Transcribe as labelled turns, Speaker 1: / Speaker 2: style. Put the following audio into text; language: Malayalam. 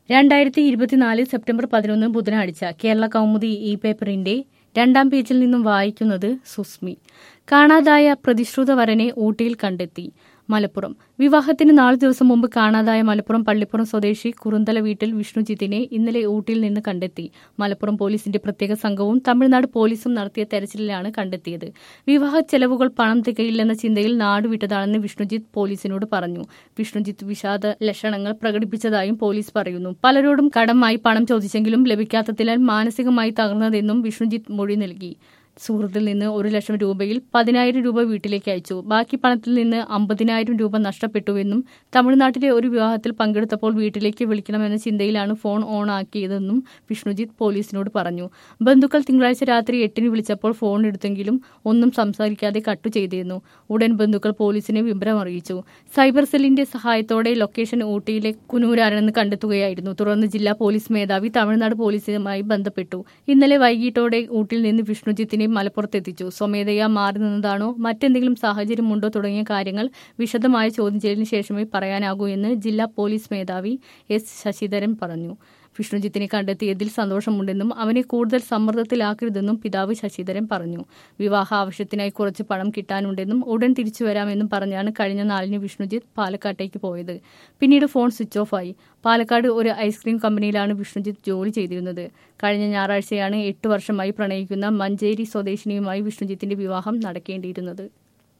Speaker 1: രണ്ടായിരത്തി ഇരുപത്തിനാല് സെപ്റ്റംബർ പതിനൊന്ന് ബുധനാഴ്ച കേരള കൗമുദി ഇ പേപ്പറിന്റെ രണ്ടാം പേജിൽ നിന്നും വായിക്കുന്നത് സുസ്മി കാണാതായ പ്രതിശ്രുത വരനെ ഊട്ടിയിൽ കണ്ടെത്തി മലപ്പുറം വിവാഹത്തിന് നാല് ദിവസം മുമ്പ് കാണാതായ മലപ്പുറം പള്ളിപ്പുറം സ്വദേശി കുറുന്തല വീട്ടിൽ വിഷ്ണുജിത്തിനെ ഇന്നലെ ഊട്ടിയിൽ നിന്ന് കണ്ടെത്തി മലപ്പുറം പോലീസിന്റെ പ്രത്യേക സംഘവും തമിഴ്നാട് പോലീസും നടത്തിയ തെരച്ചിലിലാണ് കണ്ടെത്തിയത് വിവാഹ ചെലവുകൾ പണം തികയില്ലെന്ന ചിന്തയിൽ നാടുവിട്ടതാണെന്ന് വിഷ്ണുജിത്ത് പോലീസിനോട് പറഞ്ഞു വിഷ്ണുജിത്ത് വിഷാദ ലക്ഷണങ്ങൾ പ്രകടിപ്പിച്ചതായും പോലീസ് പറയുന്നു പലരോടും കടമായി പണം ചോദിച്ചെങ്കിലും ലഭിക്കാത്തതിനാൽ മാനസികമായി തകർന്നതെന്നും വിഷ്ണുജിത്ത് മൊഴി നൽകി സുഹൃത്തിൽ നിന്ന് ഒരു ലക്ഷം രൂപയിൽ പതിനായിരം രൂപ വീട്ടിലേക്ക് അയച്ചു ബാക്കി പണത്തിൽ നിന്ന് അമ്പതിനായിരം രൂപ നഷ്ടപ്പെട്ടുവെന്നും തമിഴ്നാട്ടിലെ ഒരു വിവാഹത്തിൽ പങ്കെടുത്തപ്പോൾ വീട്ടിലേക്ക് വിളിക്കണമെന്ന ചിന്തയിലാണ് ഫോൺ ഓൺ ആക്കിയതെന്നും വിഷ്ണുജിത്ത് പോലീസിനോട് പറഞ്ഞു ബന്ധുക്കൾ തിങ്കളാഴ്ച രാത്രി എട്ടിന് വിളിച്ചപ്പോൾ ഫോൺ എടുത്തെങ്കിലും ഒന്നും സംസാരിക്കാതെ കട്ടു ചെയ്തിരുന്നു ഉടൻ ബന്ധുക്കൾ പോലീസിനെ വിവരം അറിയിച്ചു സൈബർ സെല്ലിന്റെ സഹായത്തോടെ ലൊക്കേഷൻ ഊട്ടിയിലെ കുനൂരാണെന്ന് കണ്ടെത്തുകയായിരുന്നു തുടർന്ന് ജില്ലാ പോലീസ് മേധാവി തമിഴ്നാട് പോലീസുമായി ബന്ധപ്പെട്ടു ഇന്നലെ വൈകിട്ടോടെ ഊട്ടിയിൽ നിന്ന് വിഷ്ണുജിത്തിനെ മലപ്പുറത്തെത്തിച്ചു സ്വമേധയാ മാറി നിന്നതാണോ മറ്റെന്തെങ്കിലും സാഹചര്യമുണ്ടോ തുടങ്ങിയ കാര്യങ്ങൾ വിശദമായ ചോദ്യം ചെയ്യലിന് ശേഷമേ പറയാനാകൂ എന്ന് ജില്ലാ പോലീസ് മേധാവി എസ് ശശിധരൻ പറഞ്ഞു വിഷ്ണുജിത്തിനെ കണ്ടെത്തിയതിൽ സന്തോഷമുണ്ടെന്നും അവനെ കൂടുതൽ സമ്മർദ്ദത്തിലാക്കരുതെന്നും പിതാവ് ശശിധരൻ പറഞ്ഞു വിവാഹ ആവശ്യത്തിനായി കുറച്ച് പണം കിട്ടാനുണ്ടെന്നും ഉടൻ തിരിച്ചു വരാമെന്നും പറഞ്ഞാണ് കഴിഞ്ഞ നാലിന് വിഷ്ണുജിത്ത് പാലക്കാട്ടേക്ക് പോയത് പിന്നീട് ഫോൺ സ്വിച്ച് ഓഫ് ആയി പാലക്കാട് ഒരു ഐസ്ക്രീം കമ്പനിയിലാണ് വിഷ്ണുജിത്ത് ജോലി ചെയ്തിരുന്നത് കഴിഞ്ഞ ഞായറാഴ്ചയാണ് എട്ട് വർഷമായി പ്രണയിക്കുന്ന മഞ്ചേരി സ്വദേശിനിയുമായി വിഷ്ണുജിത്തിന്റെ വിവാഹം നടക്കേണ്ടിയിരുന്നത്